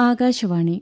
ആകാശവാണി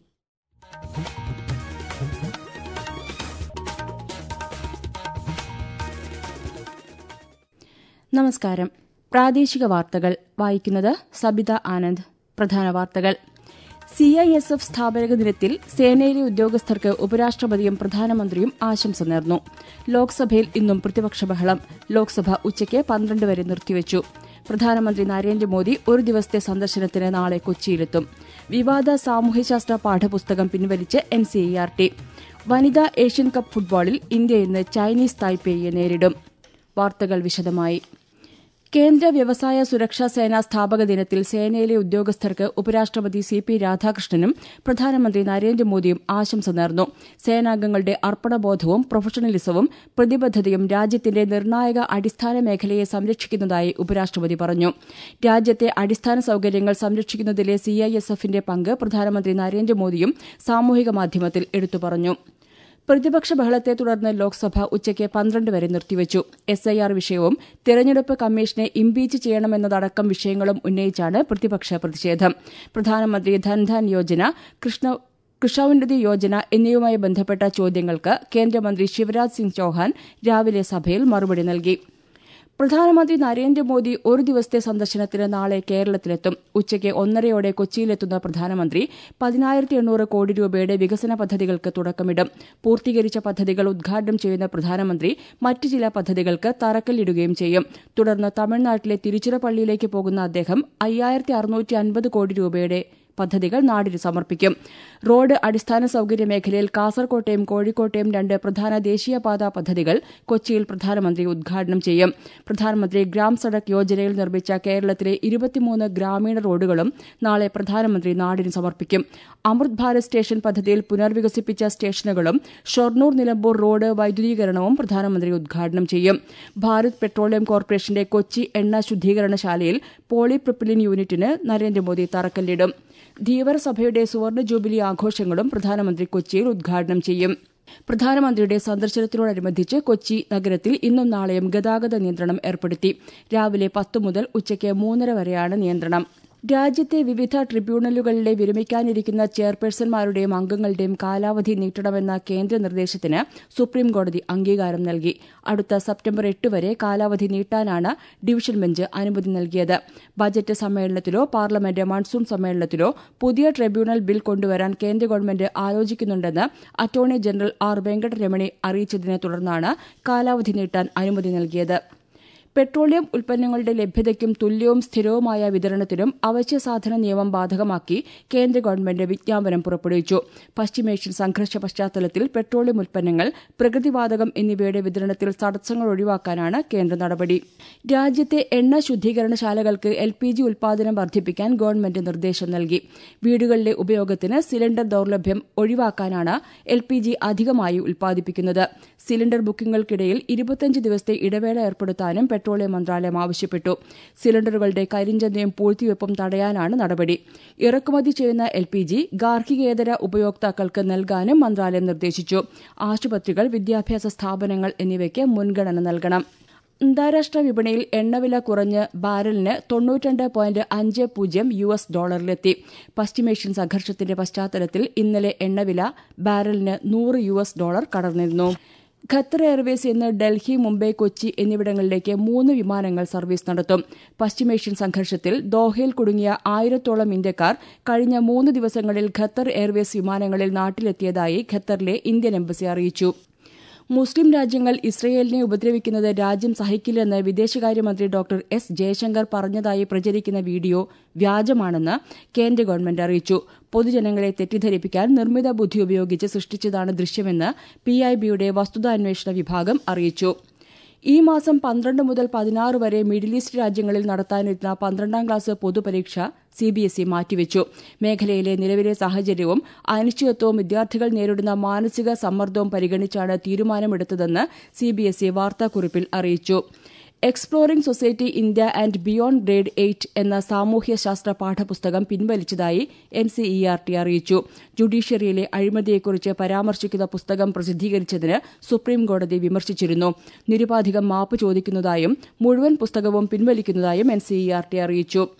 നമസ്കാരം പ്രാദേശിക വാർത്തകൾ വായിക്കുന്നത് സബിത ആനന്ദ് പ്രധാന വാർത്തകൾ സി ഐ എസ് എഫ് സ്ഥാപക ദിനത്തിൽ സേനയിലെ ഉദ്യോഗസ്ഥർക്ക് ഉപരാഷ്ട്രപതിയും പ്രധാനമന്ത്രിയും ആശംസ നേർന്നു ലോക്സഭയിൽ ഇന്നും പ്രതിപക്ഷ ബഹളം ലോക്സഭ ഉച്ചയ്ക്ക് പന്ത്രണ്ട് വരെ നിർത്തിവച്ചു പ്രധാനമന്ത്രി നരേന്ദ്രമോദി ഒരു ദിവസത്തെ സന്ദർശനത്തിന് നാളെ കൊച്ചിയിലെത്തും വിവാദ സാമൂഹ്യശാസ്ത്ര പാഠപുസ്തകം പിൻവലിച്ച് N C E R T വനിതാ ഏഷ്യൻ കപ്പ് ഫുട്ബോളിൽ ഇന്ത്യ ഇന്ന് ചൈനീസ് തായ്പേയെ നേരിടും വാർത്തകൾ വിശദമായി കേന്ദ്ര വ്യവസായ സുരക്ഷാ സേനാ സ്ഥാപക ദിനത്തിൽ സേനയിലെ ഉദ്യോഗസ്ഥർക്ക് ഉപരാഷ്ട്രപതി സി പി രാധാകൃഷ്ണനും പ്രധാനമന്ത്രി നരേന്ദ്രമോദിയും ആശംസ നേർന്നു സേനാംഗങ്ങളുടെ അർപ്പണബോധവും പ്രൊഫഷണലിസവും പ്രതിബദ്ധതയും രാജ്യത്തിന്റെ നിർണായക അടിസ്ഥാന മേഖലയെ സംരക്ഷിക്കുന്നതായി ഉപരാഷ്ട്രപതി പറഞ്ഞു രാജ്യത്തെ അടിസ്ഥാന സൌകര്യങ്ങൾ സംരക്ഷിക്കുന്നതിലെ സിഐഎസ്എഫിന്റെ പങ്ക് പ്രധാനമന്ത്രി നരേന്ദ്രമോദിയും സാമൂഹിക മാധ്യമത്തിൽ എടുത്തു പറഞ്ഞു പ്രതിപക്ഷ ബഹളത്തെ തുടർന്ന് ലോക്സഭ ഉച്ചയ്ക്ക് പന്ത്രണ്ട് വരെ നിർത്തിവച്ചു എസ് ഐ ആർ വിഷയവും തെരഞ്ഞെടുപ്പ് കമ്മീഷനെ ഇംപീച്ച് ചെയ്യണമെന്നതടക്കം വിഷയങ്ങളും ഉന്നയിച്ചാണ് പ്രതിപക്ഷ പ്രതിഷേധം പ്രധാനമന്ത്രി ധൻധാൻ യോജന കൃഷ്ണ കൃഷൌന്നതി യോജന എന്നിവയുമായി ബന്ധപ്പെട്ട ചോദ്യങ്ങൾക്ക് കേന്ദ്രമന്ത്രി ശിവരാജ് സിംഗ് ചൌഹാൻ രാവിലെ സഭയിൽ മറുപടി നൽകി പ്രധാനമന്ത്രി നരേന്ദ്രമോദി ഒരു ദിവസത്തെ സന്ദർശനത്തിന് നാളെ കേരളത്തിലെത്തും ഉച്ചയ്ക്ക് ഒന്നരയോടെ കൊച്ചിയിലെത്തുന്ന പ്രധാനമന്ത്രി പതിനായിരത്തി എണ്ണൂറ് കോടി രൂപയുടെ വികസന പദ്ധതികൾക്ക് തുടക്കമിടും പൂർത്തീകരിച്ച പദ്ധതികൾ ഉദ്ഘാടനം ചെയ്യുന്ന പ്രധാനമന്ത്രി മറ്റ് ചില പദ്ധതികൾക്ക് തറക്കല്ലിടുകയും ചെയ്യും തുടർന്ന് തമിഴ്നാട്ടിലെ തിരുച്ചിറപ്പള്ളിയിലേക്ക് പോകുന്ന അദ്ദേഹം അയ്യായിരത്തി അറുന്നൂറ്റി അൻപത് കോടി രൂപയുടെ പദ്ധതികൾ നാടിന് സമർപ്പിക്കും റോഡ് അടിസ്ഥാന സൌകര്യ മേഖലയിൽ കാസർകോട്ടെയും കോഴിക്കോട്ടെയും രണ്ട് പ്രധാന ദേശീയപാതാ പദ്ധതികൾ കൊച്ചിയിൽ പ്രധാനമന്ത്രി ഉദ്ഘാടനം ചെയ്യും പ്രധാനമന്ത്രി ഗ്രാം സഡക് യോജനയിൽ നിർമ്മിച്ച കേരളത്തിലെ ഇരുപത്തിമൂന്ന് ഗ്രാമീണ റോഡുകളും നാളെ പ്രധാനമന്ത്രി നാടിന് സമർപ്പിക്കും അമൃത് ഭാരത് സ്റ്റേഷൻ പദ്ധതിയിൽ പുനർവികസിപ്പിച്ച സ്റ്റേഷനുകളും ഷൊർണൂർ നിലമ്പൂർ റോഡ് വൈദ്യുതീകരണവും പ്രധാനമന്ത്രി ഉദ്ഘാടനം ചെയ്യും ഭാരത് പെട്രോളിയം കോർപ്പറേഷന്റെ കൊച്ചി എണ്ണ ശുദ്ധീകരണശാലയിൽ പോളിപ്രിപ്പിലിൻ യൂണിറ്റിന് നരേന്ദ്രമോദി തറക്കല്ലിടും ധീവരസഭയുടെ സുവർണ ജൂബിലി ആഘോഷങ്ങളും പ്രധാനമന്ത്രി കൊച്ചിയിൽ ഉദ്ഘാടനം ചെയ്യും പ്രധാനമന്ത്രിയുടെ സന്ദർശനത്തോടനുബന്ധിച്ച് കൊച്ചി നഗരത്തിൽ ഇന്നും നാളെയും ഗതാഗത നിയന്ത്രണം ഏർപ്പെടുത്തി രാവിലെ പത്ത് മുതൽ ഉച്ചയ്ക്ക് മൂന്നര വരെയാണ് നിയന്ത്രണം രാജ്യത്തെ വിവിധ ട്രിബ്യൂണലുകളിലെ വിരമിക്കാനിരിക്കുന്ന ചെയർപേഴ്സൺമാരുടെയും അംഗങ്ങളുടെയും കാലാവധി നീട്ടണമെന്ന കേന്ദ്ര നിർദ്ദേശത്തിന് സുപ്രീംകോടതി അംഗീകാരം നൽകി അടുത്ത സെപ്റ്റംബർ എട്ട് വരെ കാലാവധി നീട്ടാനാണ് ഡിവിഷൻ ബെഞ്ച് അനുമതി നൽകിയത് ബജറ്റ് സമ്മേളനത്തിലോ പാർലമെന്റ് മൺസൂൺ സമ്മേളനത്തിലോ പുതിയ ട്രിബ്യൂണൽ ബിൽ കൊണ്ടുവരാൻ കേന്ദ്ര ഗവൺമെന്റ് ആലോചിക്കുന്നുണ്ടെന്ന് അറ്റോർണി ജനറൽ ആർ വെങ്കട്ടരമണി അറിയിച്ചതിനെ തുടർന്നാണ് കാലാവധി നീട്ടാൻ അനുമതി നൽകിയത് പെട്രോളിയം ഉൽപ്പന്നങ്ങളുടെ ലഭ്യതയ്ക്കും തുല്യവും സ്ഥിരവുമായ വിതരണത്തിനും അവശ്യ സാധന നിയമം ബാധകമാക്കി കേന്ദ്ര ഗവൺമെന്റ് വിജ്ഞാപനം പുറപ്പെടുവിച്ചു പശ്ചിമേഷ്യൻ സംഘർഷ പശ്ചാത്തലത്തിൽ പെട്രോളിയം ഉൽപ്പന്നങ്ങൾ പ്രകൃതിവാതകം എന്നിവയുടെ വിതരണത്തിൽ തടസ്സങ്ങൾ ഒഴിവാക്കാനാണ് കേന്ദ്ര നടപടി രാജ്യത്തെ എണ്ണ ശുദ്ധീകരണശാലകൾക്ക് എൽ പി ജി ഉൽപാദനം വർദ്ധിപ്പിക്കാൻ ഗവൺമെന്റ് നിർദ്ദേശം നൽകി വീടുകളിലെ ഉപയോഗത്തിന് സിലിണ്ടർ ദൌർലഭ്യം ഒഴിവാക്കാനാണ് എൽ പി ജി അധികമായി ഉൽപ്പാദിപ്പിക്കുന്നത് സിലിണ്ടർ ബുക്കിംഗുകൾക്കിടയിൽ ഇരുപത്തിയഞ്ച് ദിവസത്തെ ഇടവേള ഏർപ്പെടുത്താനും പെട്രോളിയം മന്ത്രാലയം ആവശ്യപ്പെട്ടു സിലിണ്ടറുകളുടെ കരിഞ്ചന്തയും പൂഴ്ത്തിവെപ്പും തടയാനാണ് നടപടി ഇറക്കുമതി ചെയ്യുന്ന എൽ പി ജി ഗാർഹികേതര ഉപയോക്താക്കൾക്ക് നൽകാനും മന്ത്രാലയം നിർദ്ദേശിച്ചു ആശുപത്രികൾ വിദ്യാഭ്യാസ സ്ഥാപനങ്ങൾ എന്നിവയ്ക്ക് മുൻഗണന നൽകണം അന്താരാഷ്ട്ര വിപണിയിൽ എണ്ണവില കുറഞ്ഞ് ബാരലിന് തൊണ്ണൂറ്റിരണ്ട് പോയിന്റ് അഞ്ച് പൂജ്യം യു എസ് ഡോളറിലെത്തി പശ്ചിമേഷ്യൻ സംഘർഷത്തിന്റെ പശ്ചാത്തലത്തിൽ ഇന്നലെ എണ്ണവില ബാരലിന് നൂറ് യു എസ് ഡോളർ കടന്നിരുന്നു ഖത്തർ എയർവേസ് ഇന്ന് ഡൽഹി മുംബൈ കൊച്ചി എന്നിവിടങ്ങളിലേക്ക് മൂന്ന് വിമാനങ്ങൾ സർവീസ് നടത്തും പശ്ചിമേഷ്യൻ സംഘർഷത്തിൽ ദോഹയിൽ കുടുങ്ങിയ ആയിരത്തോളം ഇന്ത്യക്കാർ കഴിഞ്ഞ മൂന്ന് ദിവസങ്ങളിൽ ഖത്തർ എയർവേസ് വിമാനങ്ങളിൽ നാട്ടിലെത്തിയതായി ഖത്തറിലെ ഇന്ത്യൻ എംബസി അറിയിച്ചു മുസ്ലിം രാജ്യങ്ങൾ ഇസ്രയേലിനെ ഉപദ്രവിക്കുന്നത് രാജ്യം സഹിക്കില്ലെന്ന് വിദേശകാര്യമന്ത്രി ഡോക്ടർ എസ് ജയശങ്കർ പറഞ്ഞതായി പ്രചരിക്കുന്ന വീഡിയോ വ്യാജമാണെന്ന് കേന്ദ്ര ഗവൺമെന്റ് അറിയിച്ചു പൊതുജനങ്ങളെ തെറ്റിദ്ധരിപ്പിക്കാൻ നിർമ്മിത ബുദ്ധി ഉപയോഗിച്ച് സൃഷ്ടിച്ചതാണ് ദൃശ്യമെന്ന് പി ഐ ബിയുടെ വസ്തുതാന്വേഷണ വിഭാഗം അറിയിച്ചു ഈ മാസം പന്ത്രണ്ട് മുതൽ പതിനാറ് വരെ മിഡിൽ ഈസ്റ്റ് രാജ്യങ്ങളിൽ നടത്താനിരുന്ന പന്ത്രണ്ടാം ക്ലാസ് പൊതുപരീക്ഷ സി ബി എസ് ഇ മാറ്റിവെച്ചു മേഖലയിലെ നിലവിലെ സാഹചര്യവും അനിശ്ചിതത്വവും വിദ്യാർത്ഥികൾ നേരിടുന്ന മാനസിക സമ്മർദ്ദവും പരിഗണിച്ചാണ് തീരുമാനമെടുത്തതെന്ന് സി ബി എസ് ഇ വാർത്താക്കുറിപ്പിൽ അറിയിച്ചു exploring society India and beyond grade eight എന്ന സാമൂഹ്യ ശാസ്ത്ര പാഠപുസ്തകം പിൻവലിച്ചതായി N C E R T അറിയിച്ചു ജുഡീഷ്യറിയിലെ അഴിമതിയെക്കുറിച്ച് പരാമർശിക്കുന്ന പുസ്തകം പ്രസിദ്ധീകരിച്ചതിന് സുപ്രീംകോടതി വിമർശിച്ചിരുന്നു നിരുപാധികം മാപ്പ് ചോദിക്കുന്നതായും മുഴുവൻ പുസ്തകവും പിൻവലിക്കുന്നതായും N C E R T അറിയിച്ചു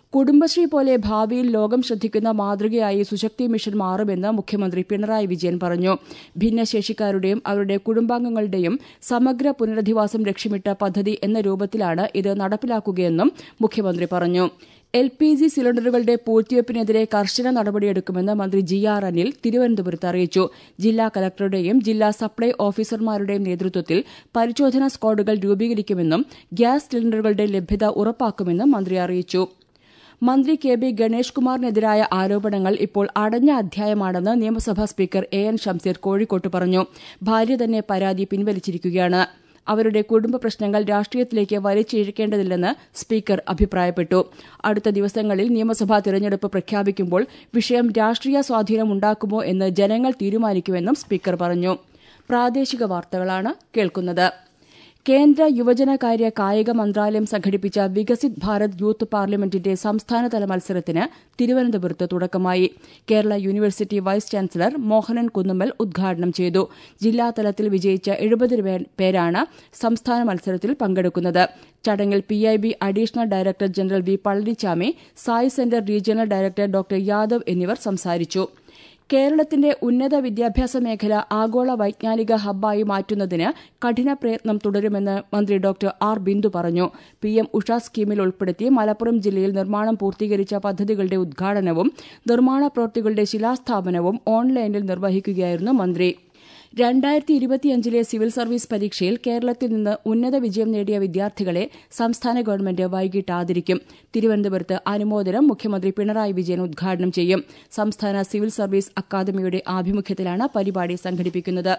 കുടുംബശ്രീ പോലെ ഭാവിയിൽ ലോകം ശ്രദ്ധിക്കുന്ന മാതൃകയായി സുശക്തി മിഷൻ മാറുമെന്ന് മുഖ്യമന്ത്രി പിണറായി വിജയൻ പറഞ്ഞു ഭിന്നശേഷിക്കാരുടെയും അവരുടെ കുടുംബാംഗങ്ങളുടെയും സമഗ്ര പുനരധിവാസം ലക്ഷ്യമിട്ട പദ്ധതി എന്ന രൂപത്തിലാണ് ഇത് നടപ്പിലാക്കുകയെന്നും മുഖ്യമന്ത്രി പറഞ്ഞു എൽ പി ജി സിലിണ്ടറുകളുടെ പൂഴ്ത്തിവയ്പ്പിനെതിരെ കർശന നടപടിയെടുക്കുമെന്ന് മന്ത്രി ജി ആർ അനിൽ തിരുവനന്തപുരത്ത് അറിയിച്ചു ജില്ലാ കലക്ടറുടെയും ജില്ലാ സപ്ലൈ ഓഫീസർമാരുടെയും നേതൃത്വത്തിൽ പരിശോധനാ സ്ക്വാഡുകൾ രൂപീകരിക്കുമെന്നും ഗ്യാസ് സിലിണ്ടറുകളുടെ ലഭ്യത ഉറപ്പാക്കുമെന്നും മന്ത്രി അറിയിച്ചു മന്ത്രി കെ ബി ഗണേഷ് കുമാറിനെതിരായ ആരോപണങ്ങൾ ഇപ്പോൾ അടഞ്ഞ അധ്യായമാണെന്ന് നിയമസഭാ സ്പീക്കർ എ എൻ ഷംസീർ കോഴിക്കോട്ട് പറഞ്ഞു ഭാര്യ തന്നെ പരാതി പിൻവലിച്ചിരിക്കുകയാണ് അവരുടെ കുടുംബ പ്രശ്നങ്ങൾ രാഷ്ട്രീയത്തിലേക്ക് വലിച്ചിഴക്കേണ്ടതില്ലെന്ന് സ്പീക്കർ അഭിപ്രായപ്പെട്ടു അടുത്ത ദിവസങ്ങളിൽ നിയമസഭാ തിരഞ്ഞെടുപ്പ് പ്രഖ്യാപിക്കുമ്പോൾ വിഷയം രാഷ്ട്രീയ സ്വാധീനം ഉണ്ടാക്കുമോ എന്ന് ജനങ്ങൾ തീരുമാനിക്കുമെന്നും സ്പീക്കർ പറഞ്ഞു പ്രാദേശിക വാർത്തകളാണ് കേൾക്കുന്നത് കേന്ദ്ര യുവജനകാര്യ കായിക മന്ത്രാലയം സംഘടിപ്പിച്ച വികസിത് ഭാരത് യൂത്ത് പാർലമെന്റിന്റെ സംസ്ഥാനതല മത്സരത്തിന് തിരുവനന്തപുരത്ത് തുടക്കമായി Kerala university vice chancellor Mohanan Kunnummal ഉദ്ഘാടനം ചെയ്തു ജില്ലാതലത്തിൽ വിജയിച്ച എഴുപത് പേരാണ് സംസ്ഥാന മത്സരത്തിൽ പങ്കെടുക്കുന്നത് ചടങ്ങിൽ P I B additional director general V Palanichami SAI centre regional director doctor Yadav എന്നിവർ സംസാരിച്ചു കേരളത്തിന്റെ ഉന്നത വിദ്യാഭ്യാസ മേഖല ആഗോള വൈജ്ഞാനിക ഹബ്ബായി മാറ്റുന്നതിന് കഠിന പ്രയത്നം തുടരുമെന്ന് മന്ത്രി ഡോക്ടർ ആർ ബിന്ദു പറഞ്ഞു പി എം ഉഷ സ്കീമിൽ ഉൾപ്പെടുത്തി മലപ്പുറം ജില്ലയിൽ നിർമ്മാണം പൂർത്തീകരിച്ച പദ്ധതികളുടെ ഉദ്ഘാടനവും നിർമ്മാണ പ്രവൃത്തികളുടെ ശിലാസ്ഥാപനവും ഓൺലൈനിൽ നിർവഹിക്കുകയായിരുന്നു മന്ത്രി രണ്ടായിരത്തി ഇരുപത്തിയഞ്ചിലെ സിവിൽ സർവീസ് പരീക്ഷയിൽ കേരളത്തിൽ നിന്ന് ഉന്നത വിജയം നേടിയ വിദ്യാർത്ഥികളെ സംസ്ഥാന ഗവൺമെന്റ് വൈകിട്ട് ആദരിക്കും തിരുവനന്തപുരത്ത് അനുമോദനം മുഖ്യമന്ത്രി പിണറായി വിജയൻ ഉദ്ഘാടനം ചെയ്യും സംസ്ഥാന സിവിൽ സർവീസ് അക്കാദമിയുടെ ആഭിമുഖ്യത്തിലാണ് പരിപാടി സംഘടിപ്പിക്കുന്നത്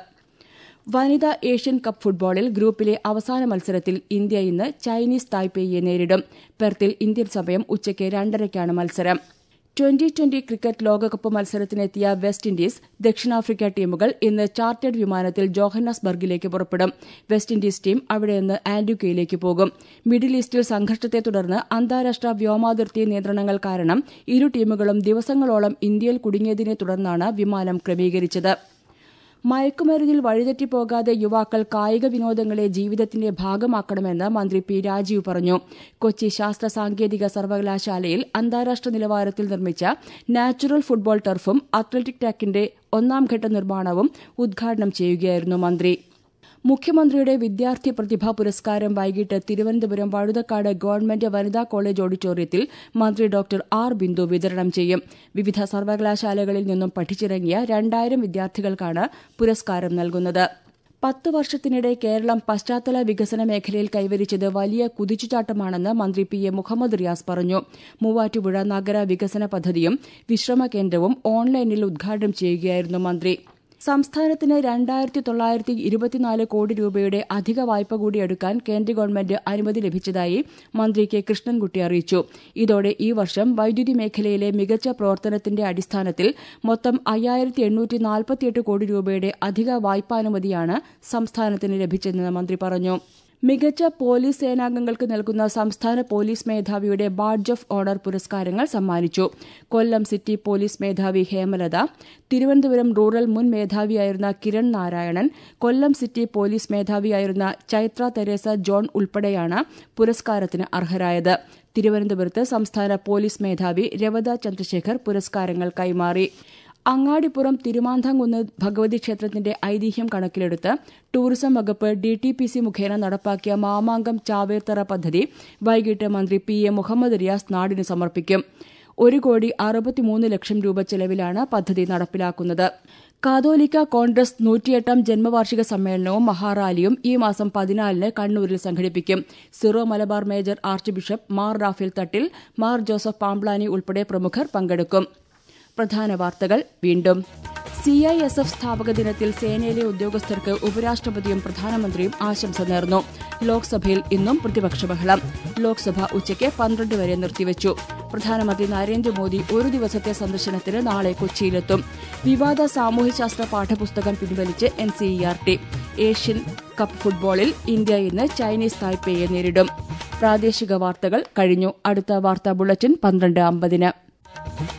വനിതാ ഏഷ്യൻ കപ്പ് ഫുട്ബോളിൽ ഗ്രൂപ്പിലെ അവസാന മത്സരത്തിൽ ഇന്ത്യ ഇന്ന് ചൈനീസ് തായ്പേയെ നേരിടും പെർത്തിൽ ഇന്ത്യൻ സമയം ഉച്ചയ്ക്ക് രണ്ടരയ്ക്കാണ് മത്സരം ട്വന്റി ട്വന്റി ക്രിക്കറ്റ് ലോകകപ്പ് മത്സരത്തിനെത്തിയ വെസ്റ്റ് ഇൻഡീസ് ദക്ഷിണാഫ്രിക്ക ടീമുകൾ ഇന്ന് ചാർട്ടേഡ് വിമാനത്തിൽ ജോഹന്നാസ്ബർഗിലേക്ക് പുറപ്പെടും വെസ്റ്റ് ഇൻഡീസ് ടീം അവിടെ നിന്ന് ആന്റിഗ്വയിലേക്ക് പോകും മിഡിൽ ഈസ്റ്റിൽ സംഘർഷത്തെ തുടർന്ന് അന്താരാഷ്ട്ര വ്യോമാതിർത്തി നിയന്ത്രണങ്ങൾ കാരണം ഇരു ടീമുകളും ദിവസങ്ങളോളം ഇന്ത്യയിൽ കുടുങ്ങിയതിനെ തുടർന്നാണ് വിമാനം ക്രമീകരിച്ചത് മയക്കുമരുന്നിൽ വഴിതെറ്റിപ്പോകാതെ യുവാക്കൾ കായിക വിനോദങ്ങളെ ജീവിതത്തിന്റെ ഭാഗമാക്കണമെന്ന് മന്ത്രി പി രാജീവ് പറഞ്ഞു കൊച്ചി ശാസ്ത്ര സാങ്കേതിക സർവകലാശാലയിൽ അന്താരാഷ്ട്ര നിലവാരത്തിൽ നിർമ്മിച്ച നാച്ചുറൽ ഫുട്ബോൾ ടർഫും അത്ലറ്റിക് ട്രാക്കിന്റെ ഒന്നാംഘട്ട നിർമ്മാണവും ഉദ്ഘാടനം ചെയ്യുകയായിരുന്നു മന്ത്രി മുഖ്യമന്ത്രിയുടെ വിദ്യാർത്ഥി പ്രതിഭാ പുരസ്കാരം വൈകിട്ട് തിരുവനന്തപുരം വഴുതക്കാട് ഗവൺമെന്റ് വനിതാ കോളേജ് ഓഡിറ്റോറിയത്തിൽ മന്ത്രി ഡോക്ടർ ആർ ബിന്ദു വിതരണം ചെയ്യും വിവിധ സർവകലാശാലകളിൽ നിന്നും പഠിച്ചിറങ്ങിയ രണ്ടായിരം വിദ്യാർത്ഥികൾക്കാണ് പുരസ്കാരം നൽകുന്നത് പത്ത് വർഷത്തിനിടെ കേരളം പശ്ചാത്തല വികസന മേഖലയിൽ കൈവരിച്ചത് വലിയ കുതിച്ചുചാട്ടമാണെന്ന് മന്ത്രി പി എ മുഹമ്മദ് റിയാസ് പറഞ്ഞു മൂവാറ്റുപുഴ നഗര വികസന പദ്ധതിയും വിശ്രമ കേന്ദ്രവും ഓൺലൈനിൽ ഉദ്ഘാടനം ചെയ്യുകയായിരുന്നു മന്ത്രി സംസ്ഥാനത്തിന് രണ്ടായിരത്തി തൊള്ളായിരത്തി ഇരുപത്തിനാല് കോടി രൂപയുടെ അധിക വായ്പ കൂടി എടുക്കാൻ കേന്ദ്ര ഗവൺമെന്റ് അനുമതി ലഭിച്ചതായി മന്ത്രി കെ കൃഷ്ണൻകുട്ടി അറിയിച്ചു ഇതോടെ ഈ വർഷം വൈദ്യുതി മേഖലയിലെ മികച്ച പ്രവർത്തനത്തിന്റെ അടിസ്ഥാനത്തിൽ മൊത്തം അയ്യായിരത്തി എണ്ണൂറ്റി നാൽപ്പത്തിയെട്ട് കോടി രൂപയുടെ അധിക വായ്പാനുമതിയാണ് സംസ്ഥാനത്തിന് ലഭിച്ചതെന്ന് മന്ത്രി പറഞ്ഞു മികച്ച പോലീസ് സേനാംഗങ്ങൾക്ക് നൽകുന്ന സംസ്ഥാന പോലീസ് മേധാവിയുടെ ബാഡ്ജ് ഓഫ് ഓണർ പുരസ്കാരങ്ങൾ സമ്മാനിച്ചു കൊല്ലം സിറ്റി പോലീസ് മേധാവി ഹേമലത തിരുവനന്തപുരം റൂറൽ മുൻ മേധാവിയായിരുന്ന കിരൺ നാരായണൻ കൊല്ലം സിറ്റി പോലീസ് മേധാവിയായിരുന്ന ചൈത്ര തെരേസ ജോൺ ഉൾപ്പെടെയാണ് പുരസ്കാരത്തിന് അർഹരായത് തിരുവനന്തപുരത്ത് സംസ്ഥാന പോലീസ് മേധാവി രവത ചന്ദ്രശേഖർ പുരസ്കാരങ്ങൾ കൈമാറി അങ്ങാടിപ്പുറം തിരുമാന്താംകുന്ന് ഭഗവതി ക്ഷേത്രത്തിന്റെ ഐതിഹ്യം കണക്കിലെടുത്ത് ടൂറിസം വകുപ്പ് ഡി ടി പി സി മുഖേന നടപ്പാക്കിയ മാമാങ്കം ചാവേർത്തറ പദ്ധതി വൈകിട്ട് മന്ത്രി പി എ മുഹമ്മദ് റിയാസ് നാടിന് സമർപ്പിക്കും ഒരു കോടി അറുപത്തിമൂന്ന് ലക്ഷം രൂപ ചെലവിലാണ് പദ്ധതി നടപ്പിലാക്കുന്നത് കാതോലിക്ക കോൺഗ്രസ് നൂറ്റിയെട്ടാം ജന്മവാർഷിക സമ്മേളനവും മഹാറാലിയും ഈ മാസം പതിനാലിന് കണ്ണൂരിൽ സംഘടിപ്പിക്കും Syro Malabar major archbishop Mar Raphael Thattil Mar Joseph Pamplany ഉൾപ്പെടെ പ്രമുഖർ പങ്കെടുക്കും പ്രധാന വാർത്തകൾ വീണ്ടും സി ഐ എസ് എഫ് സ്ഥാപക ദിനത്തിൽ സേനയിലെ ഉദ്യോഗസ്ഥർക്ക് ഉപരാഷ്ട്രപതിയും പ്രധാനമന്ത്രിയും ആശംസ നേർന്നു ലോക്സഭയിൽ ഇന്നും പ്രതിപക്ഷ ബഹളം ലോക്സഭ ഉച്ചയ്ക്ക് പന്ത്രണ്ട് വരെ നിർത്തിവച്ചു പ്രധാനമന്ത്രി നരേന്ദ്രമോദി ഒരു ദിവസത്തെ സന്ദർശനത്തിന് നാളെ കൊച്ചിയിലെത്തും വിവാദ സാമൂഹ്യശാസ്ത്ര പാഠപുസ്തകം പിൻവലിച്ച് N C E R T Asian cup ഫുട്ബോളിൽ ഇന്ത്യ ഇന്ന് ചൈനീസ് തായ്പേയെ നേരിടും പ്രാദേശിക വാർത്തകൾ കഴിഞ്ഞു അടുത്ത വാർത്താ ബുള്ളറ്റിൻ പന്ത്രണ്ട് അമ്പതിന്